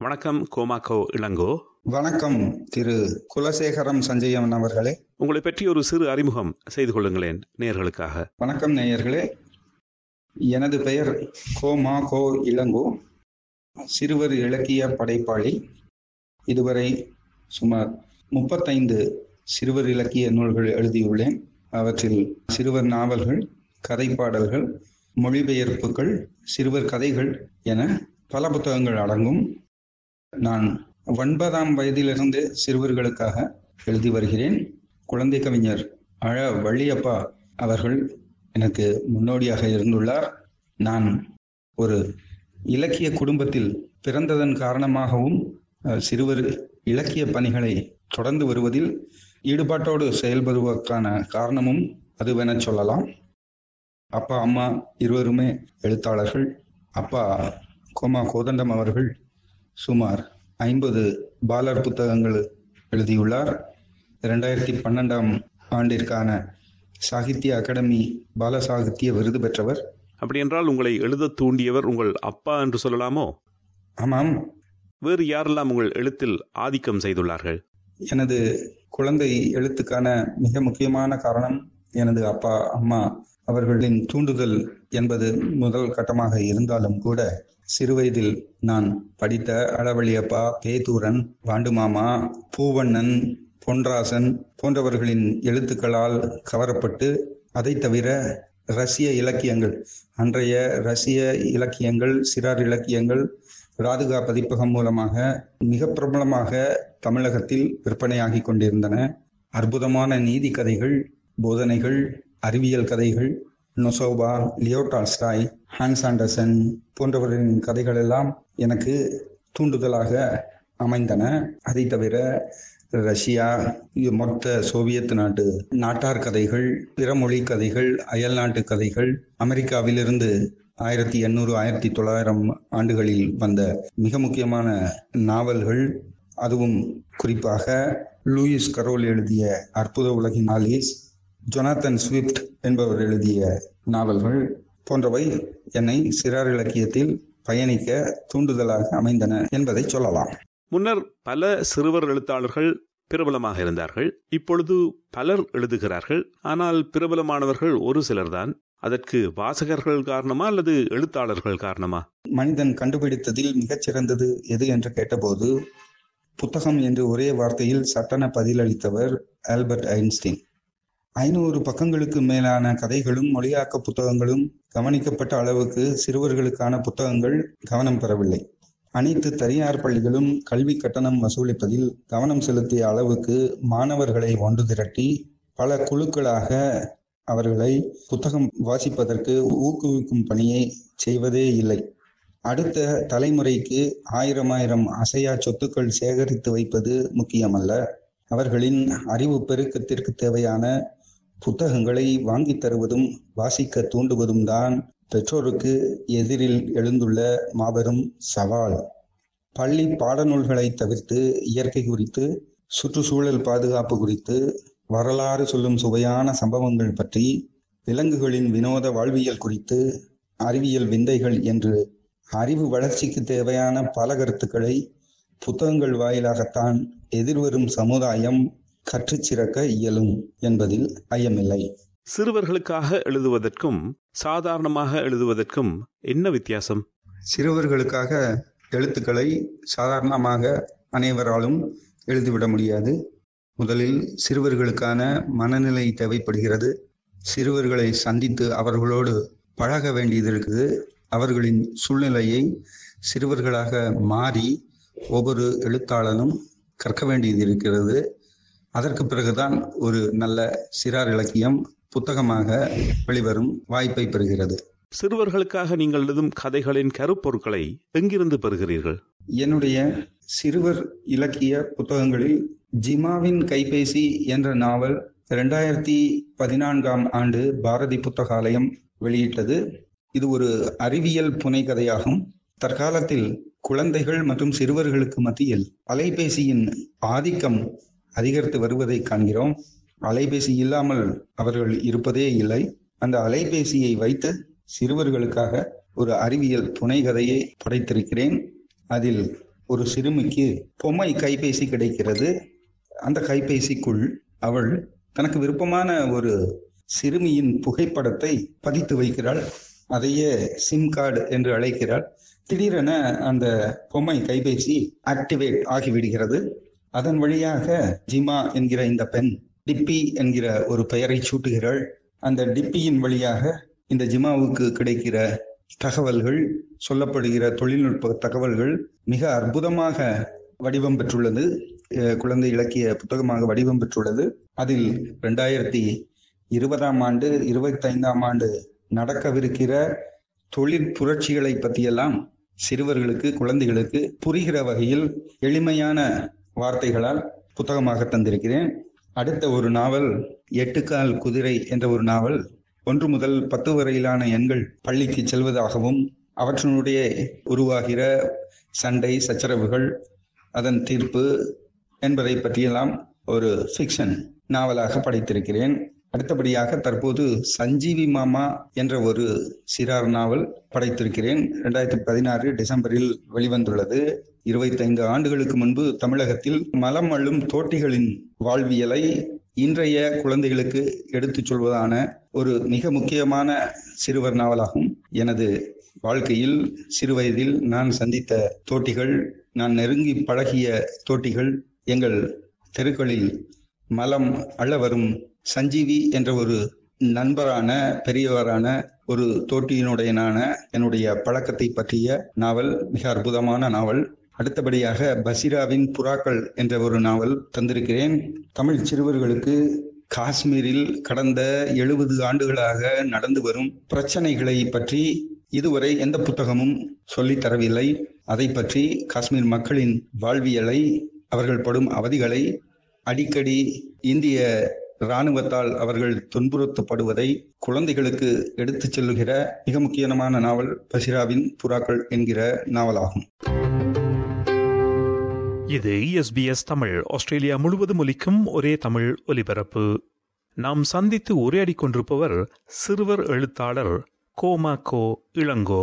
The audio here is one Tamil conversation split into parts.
வணக்கம் கோமாக்கோ இளங்கோ வணக்கம் திரு குலசேகரம் சஞ்சயன் அவர்களே உங்களை பற்றி ஒரு சிறு அறிமுகம் செய்து கொள்ளுங்களேன் நேர்களுக்காக வணக்கம் நேயர்களே எனது பெயர் கோமா கோ இளங்கோ சிறுவர் இலக்கிய படைப்பாளி இதுவரை சுமார் முப்பத்தைந்து சிறுவர் இலக்கிய நூல்கள் எழுதியுள்ளேன் அவற்றில் சிறுவர் நாவல்கள் கதைப்பாடல்கள் மொழிபெயர்ப்புகள் சிறுவர் கதைகள் என பல புத்தகங்கள் அடங்கும் நான் ஒன்பதாம் வயதிலிருந்து சிறுவர்களுக்காக எழுதி வருகிறேன் குழந்தை கவிஞர் அழ வள்ளியப்பா அவர்கள் எனக்கு முன்னோடியாக இருந்துள்ளார் நான் ஒரு இலக்கிய குடும்பத்தில் பிறந்ததன் காரணமாகவும் அஹ், சிறுவர் இலக்கிய பணிகளை தொடர்ந்து வருவதில் ஈடுபாட்டோடு செயல்படுவதற்கான காரணமும் அதுவென சொல்லலாம் அப்பா அம்மா இருவருமே எழுத்தாளர்கள் அப்பா கோமா கோதண்டம் அவர்கள் சுமார் ஐம்பது பாலர் புத்தகங்கள் எழுதியுள்ளார் இரண்டாயிரத்தி பன்னெண்டாம் ஆண்டிற்கான சாகித்ய அகாடமி பால சாகித்ய விருது பெற்றவர் அப்படி என்றால் உங்களை எழுதத் தூண்டியவர் உங்கள் அப்பா என்று சொல்லலாமோ ஆமாம் வேறு யாரெல்லாம் உங்கள் எழுத்தில் ஆதிக்கம் செய்துள்ளார்கள் எனது குழந்தை எழுத்துக்கான மிக முக்கியமான காரணம் எனது அப்பா அம்மா அவர்களின் தூண்டுதல் என்பது முதல் கட்டமாக இருந்தாலும் கூட சிறுவயதில் நான் படித்த அளவழியப்பா பேதூரன் வாண்டுமாமா பூவண்ணன் பொன்ராசன் போன்றவர்களின் எழுத்துக்களால் கவரப்பட்டு அதை தவிர ரஷ்ய இலக்கியங்கள் அன்றைய ரஷ்ய இலக்கியங்கள் சிறார் இலக்கியங்கள் ராதுகா பதிப்பகம் மூலமாக மிக பிரபலமாக தமிழகத்தில் விற்பனையாகிக் கொண்டிருந்தன அற்புதமான நீதி கதைகள் போதனைகள் அறிவியல் கதைகள் நொசோபா லியோ டால்ஸ்டாய் ஹான்ஸ் ஆண்டர்சன் போன்றவர்களின் கதைகள் எல்லாம் எனக்கு தூண்டுதலாக அமைந்தன அதை தவிர ரஷ்யா இது மொத்த சோவியத் நாட்டு நாட்டார் கதைகள் பிற மொழி கதைகள் அயல் நாட்டு கதைகள் அமெரிக்காவிலிருந்து ஆயிரத்தி எண்ணூறு ஆயிரத்தி தொள்ளாயிரம் ஆண்டுகளில் வந்த மிக முக்கியமான நாவல்கள் அதுவும் குறிப்பாக லூயிஸ் கரோல் எழுதிய அற்புத உலகின் ஆலிஸ் ஜொனாத்தன் ஸ்விஃப்ட் என்பவர் எழுதிய நாவல்கள் போன்றவை என்னை சிறார் இலக்கியத்தில் பயணிக்க தூண்டுதலாக அமைந்தன என்பதை சொல்லலாம் முன்னர் பல சிறுவர் எழுத்தாளர்கள் பிரபலமாக இருந்தார்கள் இப்பொழுது பலர் எழுதுகிறார்கள் ஆனால் பிரபலமானவர்கள் ஒரு சிலர்தான் அதற்கு வாசகர்கள் காரணமா அல்லது எழுத்தாளர்கள் காரணமா மனிதன் கண்டுபிடித்ததில் மிகச்சிறந்தது எது என்று கேட்டபோது புத்தகம் என்று ஒரே வார்த்தையில் சட்டென பதிலளித்தவர் ஆல்பர்ட் ஐன்ஸ்டீன் ஐநூறு பக்கங்களுக்கு மேலான கதைகளும் மொழியாக்க புத்தகங்களும் கவனிக்கப்பட்ட அளவுக்கு சிறுவர்களுக்கான புத்தகங்கள் கவனம் பெறவில்லை அனைத்து தனியார் பள்ளிகளும் கல்வி கட்டணம் வசூலிப்பதில் கவனம் செலுத்திய அளவுக்கு மாணவர்களை ஒன்று திரட்டி பல குழுக்களாக அவர்களை புத்தகம் வாசிப்பதற்கு ஊக்குவிக்கும் பணியை செய்வதே இல்லை அடுத்த தலைமுறைக்கு ஆயிரம் ஆயிரம் அசையா சொத்துக்கள் சேகரித்து வைப்பது முக்கியமல்ல அவர்களின் அறிவு பெருக்கத்திற்கு தேவையான புத்தகங்களை வாங்கித் தருவதும் வாசிக்க தூண்டுவதும் தான் பெற்றோருக்கு எதிரில் எழுந்துள்ள மாபெரும் சவால் பள்ளி பாடநூல்களை தவிர்த்து இயற்கை குறித்து சுற்றுச்சூழல் பாதுகாப்பு குறித்து வரலாறு சொல்லும் சுவையான சம்பவங்கள் பற்றி விலங்குகளின் வினோத வாழ்வியல் குறித்து அறிவியல் விந்தைகள் என்று அறிவு வளர்ச்சிக்கு தேவையான பல கருத்துக்களை புத்தகங்கள் வாயிலாகத்தான் எதிர்வரும் சமுதாயம் கற்றுச் சிறக்க இயலும் என்பதில் ஐயமில்லை சிறுவர்களுக்காக எழுதுவதற்கும் சாதாரணமாக எழுதுவதற்கும் என்ன வித்தியாசம் சிறுவர்களுக்காக எழுத்துக்களை சாதாரணமாக அனைவராலும் எழுதிவிட முடியாது முதலில் சிறுவர்களுக்கான மனநிலை தேவைப்படுகிறது சிறுவர்களை சந்தித்து அவர்களோடு பழக வேண்டியது இருக்குது அவர்களின் சூழ்நிலையை சிறுவர்களாக மாறி ஒவ்வொரு எழுத்தாளனும் கற்க வேண்டியது இருக்கிறது அதற்கு பிறகுதான் ஒரு நல்ல சிறார் இலக்கியம் புத்தகமாக வெளிவரும் வாய்ப்பை பெறுகிறது சிறுவர்களுக்காக நீங்கள் எழுதும் கதைகளின் கருப்பொருட்களை எங்கிருந்து பெறுகிறீர்கள் என்னுடைய சிறுவர் இலக்கிய புத்தகங்களில் ஜிமாவின் கைபேசி என்ற நாவல் இரண்டாயிரத்தி பதினான்காம் ஆண்டு பாரதி புத்தகாலயம் வெளியிட்டது இது ஒரு அறிவியல் புனைகதையாகும் தற்காலத்தில் குழந்தைகள் மற்றும் சிறுவர்களுக்கு மத்தியில் அலைபேசியின் ஆதிக்கம் அதிகரித்து வருவதை காண்கிறோம் அலைபேசி இல்லாமல் அவர்கள் இருப்பதே இல்லை அந்த அலைபேசியை வைத்து சிறுவர்களுக்காக ஒரு அறிவியல் புனைகதையை படைத்திருக்கிறேன் அதில் ஒரு சிறுமிக்கு பொம்மை கைபேசி கிடைக்கிறது அந்த கைபேசிக்குள் அவள் தனக்கு விருப்பமான ஒரு சிறுமியின் புகைப்படத்தை பதித்து வைக்கிறாள் அதையே சிம் கார்டு என்று அழைக்கிறாள் திடீரென அந்த பொம்மை கைபேசி ஆக்டிவேட் ஆகிவிடுகிறது அதன் வழியாக ஜிமா என்கிற இந்த பெண் டிப்பி என்கிற ஒரு பெயரை சூட்டுகிறாள் அந்த டிப்பியின் வழியாக இந்த ஜிமாவுக்கு கிடைக்கிற தகவல்கள் சொல்லப்படுகிற தொழில்நுட்ப தகவல்கள் மிக அற்புதமாக வடிவம் பெற்றுள்ளது குழந்தை இலக்கிய புத்தகமாக வடிவம் பெற்றுள்ளது அதில் ரெண்டாயிரத்தி இருபதாம் ஆண்டு இருபத்தைந்தாம் ஆண்டு நடக்கவிருக்கிற தொழில் புரட்சிகளை பற்றியெல்லாம் சிறுவர்களுக்கு குழந்தைகளுக்கு புரிகிற வகையில் எளிமையான வார்த்தைகளால் புத்தகமாக தந்திருக்கிறேன் அடுத்த ஒரு நாவல் எட்டுக்கால் குதிரை என்ற ஒரு நாவல் ஒன்று முதல் பத்து வரையிலான எண்கள் பள்ளிக்கு செல்வதாகவும் அவற்றினுடைய உருவாகிற சண்டை சச்சரவுகள் அதன் தீர்ப்பு என்பதை பற்றியெல்லாம் ஒரு ஃபிக்ஷன் நாவலாக படைத்திருக்கிறேன் அடுத்தபடியாக தற்போது சஞ்சீவி மாமா என்ற ஒரு சிறார் நாவல் படைத்திருக்கிறேன் இரண்டாயிரத்தி பதினாறு டிசம்பரில் வெளிவந்துள்ளது இருபத்தைந்து ஆண்டுகளுக்கு முன்பு தமிழகத்தில் மலம் அள்ளும் தோட்டிகளின் வாழ்வியலை இன்றைய குழந்தைகளுக்கு எடுத்துச் சொல்வதான ஒரு மிக முக்கியமான சிறுவர் நாவலாகும் எனது வாழ்க்கையில் சிறுவயதில் நான் சந்தித்த தோட்டிகள் நான் நெருங்கி பழகிய தோட்டிகள் எங்கள் தெருக்களில் மலம் அள்ள வரும் சஞ்சீவி என்ற ஒரு நண்பரான பெரியவரான ஒரு தோட்டியினுடையனான என்னுடைய பழக்கத்தை பற்றிய நாவல் மிக அற்புதமான நாவல் அடுத்தபடியாக பசிராவின் புறாக்கள் என்ற ஒரு நாவல் தந்திருக்கிறேன் தமிழ் சிறுவர்களுக்கு காஷ்மீரில் கடந்த எழுபது ஆண்டுகளாக நடந்து வரும் பிரச்சனைகளை பற்றி இதுவரை எந்த புத்தகமும் சொல்லித் தரவில்லை அதை பற்றி காஷ்மீர் மக்களின் வாழ்வியலை அவர்கள் படும் அவதிகளை அடிக்கடி இந்திய இராணுவத்தால் அவர்கள் துன்புறுத்தப்படுவதை குழந்தைகளுக்கு எடுத்துச் செல்லுகிற மிக முக்கியமான நாவல் பசிராவின் புறாக்கள் என்கிற நாவலாகும் இது எஸ்பிஎஸ் தமிழ் ஆஸ்திரேலியா முழுவதும் ஒலிக்கும் ஒரே தமிழ் ஒலிபரப்பு நாம் சந்தித்து உரையாடி கொண்டிருப்பவர் சிறுவர் எழுத்தாளர் கோமா கோ இளங்கோ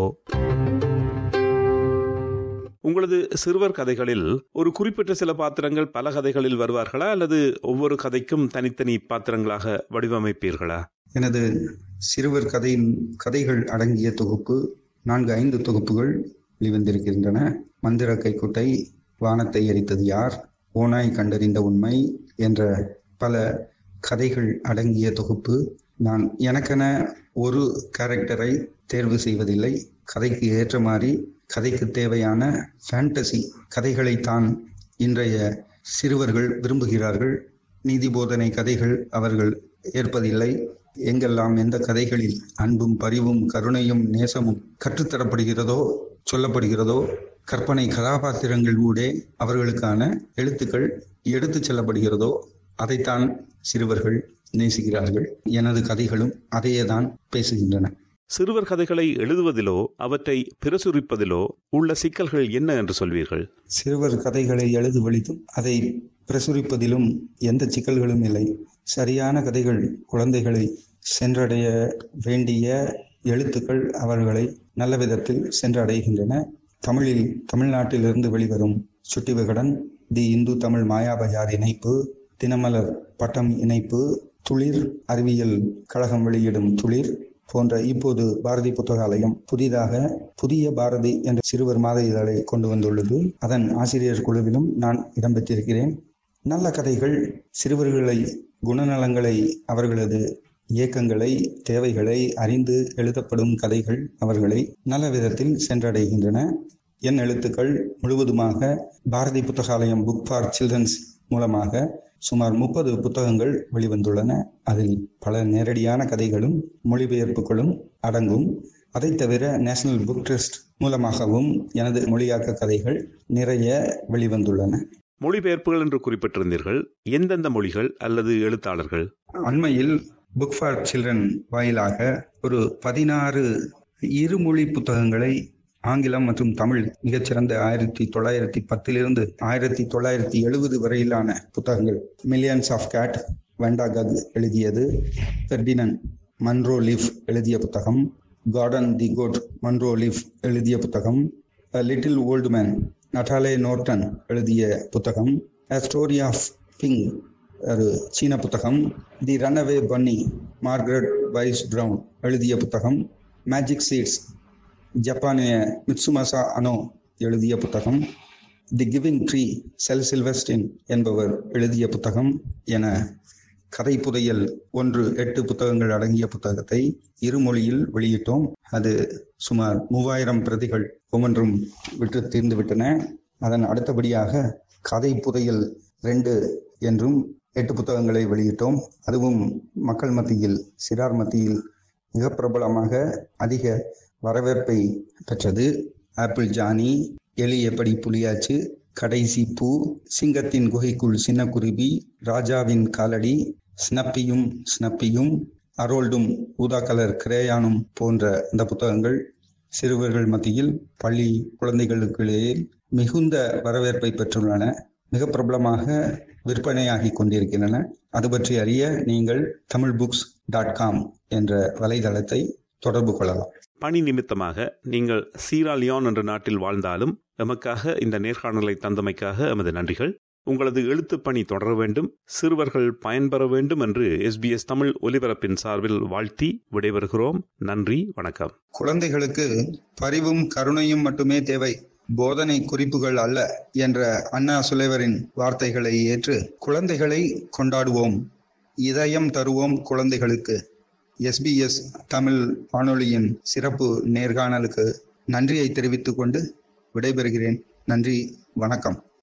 உங்களது சிறுவர் கதைகளில் ஒரு குறிப்பிட்ட சில பாத்திரங்கள் பல கதைகளில் வருவார்களா அல்லது ஒவ்வொரு கதைக்கும் தனித்தனி பாத்திரங்களாக வடிவமைப்பீர்களா எனது சிறுவர் கதையின் கதைகள் அடங்கிய தொகுப்பு நான்கு ஐந்து தொகுப்புகள் வெளிவந்திருக்கின்றன மந்திர கைக்குட்டை வானத்தை எரித்தது யார் ஓனாய் கண்டறிந்த உண்மை என்ற பல கதைகள் அடங்கிய தொகுப்பு நான் எனக்கென ஒரு கேரக்டரை தேர்வு செய்வதில்லை கதைக்கு ஏற்ற மாதிரி கதைக்கு தேவையான ஃபேண்டசி கதைகளைத்தான் இன்றைய சிறுவர்கள் விரும்புகிறார்கள் நீதி போதனை கதைகள் அவர்கள் ஏற்பதில்லை எங்கெல்லாம் எந்த கதைகளில் அன்பும் பரிவும் கருணையும் நேசமும் கற்றுத்தரப்படுகிறதோ சொல்லப்படுகிறதோ கற்பனை கதாபாத்திரங்கள் ஊடே அவர்களுக்கான எழுத்துக்கள் எடுத்துச் செல்லப்படுகிறதோ அதைத்தான் சிறுவர்கள் நேசிக்கிறார்கள் எனது கதைகளும் அதையே தான் பேசுகின்றன சிறுவர் கதைகளை எழுதுவதிலோ அவற்றை பிரசுரிப்பதிலோ உள்ள சிக்கல்கள் என்ன என்று சொல்வீர்கள் சிறுவர் கதைகளை எழுதுவழித்தும் அதை பிரசுரிப்பதிலும் எந்த சிக்கல்களும் இல்லை சரியான கதைகள் குழந்தைகளை சென்றடைய வேண்டிய எழுத்துக்கள் அவர்களை நல்ல விதத்தில் சென்றடைகின்றன தமிழில் தமிழ்நாட்டிலிருந்து வெளிவரும் சுட்டி விகடன் தி இந்து தமிழ் மாயாபஜார் இணைப்பு தினமலர் பட்டம் இணைப்பு துளிர் அறிவியல் கழகம் வெளியிடும் துளிர் போன்ற இப்போது பாரதி புத்தகாலயம் புதிதாக புதிய பாரதி என்ற சிறுவர் மாத இதழை கொண்டு வந்துள்ளது அதன் ஆசிரியர் குழுவிலும் நான் இடம்பெற்றிருக்கிறேன் நல்ல கதைகள் சிறுவர்களை குணநலங்களை அவர்களது இயக்கங்களை தேவைகளை அறிந்து எழுதப்படும் கதைகள் அவர்களை நல்ல விதத்தில் சென்றடைகின்றன என் எழுத்துக்கள் முழுவதுமாக Bharathi Puthakalayam book for children's மூலமாக சுமார் முப்பது புத்தகங்கள் வெளிவந்துள்ளன அதில் பல நேரடியான கதைகளும் மொழிபெயர்ப்புகளும் அடங்கும் அதை தவிர நேஷனல் புக் ட்ரஸ்ட் மூலமாகவும் எனது மொழியாக்க கதைகள் நிறைய வெளிவந்துள்ளன மொழிபெயர்ப்புகள் என்று குறிப்பிட்டிருந்தீர்கள் எந்தெந்த மொழிகள் அல்லது எழுத்தாளர்கள் அண்மையில் புக் ஃபார் சில்ட்ரன் வாயிலாக ஒரு பதினாறு இருமொழி புத்தகங்களை ஆங்கிலம் மற்றும் தமிழ் மிகச்சிறந்த ஆயிரத்தி தொள்ளாயிரத்தி பத்திலிருந்து ஆயிரத்தி தொள்ளாயிரத்தி எழுபது வரையிலான புத்தகங்கள் மில்லியன்ஸ் ஆஃப் கேட் வெண்டாகக் எழுதியது ஃபெர்டினன் மன்ரோ லீஃப் எழுதிய புத்தகம் garden the goat Munro Leaf எழுதிய புத்தகம் little old man Natalie Norton எழுதிய புத்தகம் A Story of Ping ஒரு சீன புத்தகம் the runaway bunny Margaret Wise Brown எழுதிய புத்தகம் மேஜிக் சீட்ஸ் ஜப்பானிய மிட்சுமசா அனோ எழுதிய புத்தகம் தி கிவிங் ட்ரீ செல் சில்வஸ்டின் என்பவர் எழுதிய புத்தகம் என கதை புதையல் ஒன்று எட்டு புத்தகங்கள் அடங்கிய புத்தகத்தை இருமொழியில் வெளியிட்டோம் அது சுமார் மூவாயிரம் பிரதிகள் ஒவ்வொன்றும் விட்டு தீர்ந்து விட்டன அதன் அடுத்தபடியாக கதை புதையல் ரெண்டு என்றும் எட்டு புத்தகங்களை வெளியிட்டோம் அதுவும் மக்கள் மத்தியில் சிறார் மத்தியில் மிக பிரபலமாக அதிக வரவேற்பை பெற்றது ஆப்பிள் ஜானி எலி எப்படி புலியாச்சு கடைசி பூ சிங்கத்தின் குகைக்குள் சின்ன குருவி ராஜாவின் காலடி ஸ்னப்பியும் ஸ்னப்பியும் அரோல்டும் ஊதா கலர் கிரேயானும் போன்ற இந்த புத்தகங்கள் சிறுவர்கள் மத்தியில் பள்ளி குழந்தைகளுக்கிடையே மிகுந்த வரவேற்பை பெற்றுள்ளன மிக பிரபலமாக விற்பனையாகி கொண்டிருக்கின்றன அது பற்றி அறிய நீங்கள் தமிழ் புக்ஸ் டாட் காம் என்ற வலைதளத்தை தொடர்பு கொள்ளலாம் பணி நிமித்தமாக நீங்கள் சீராலியான் என்ற நாட்டில் வாழ்ந்தாலும் எமக்காக இந்த நேர்காணலை தந்தமைக்காக எமது நன்றிகள் உங்களது எழுத்துப் பணி தொடர வேண்டும் சிறுவர்கள் பயன்பெற வேண்டும் என்று எஸ்பிஎஸ் தமிழ் ஒலிபரப்பின் சார்பில் வாழ்த்தி விடைபெறுகிறோம் நன்றி வணக்கம் குழந்தைகளுக்கு பரிவும் கருணையும் மட்டுமே தேவை போதனை குறிப்புகள் அல்ல என்ற அண்ணா சுலைவரின் வார்த்தைகளை ஏற்று குழந்தைகளை கொண்டாடுவோம் இதயம் தருவோம் குழந்தைகளுக்கு எஸ்பிஎஸ் தமிழ் வானொலியின் சிறப்பு நேர்காணலுக்கு நன்றியை தெரிவித்துக் கொண்டு விடைபெறுகிறேன் நன்றி வணக்கம்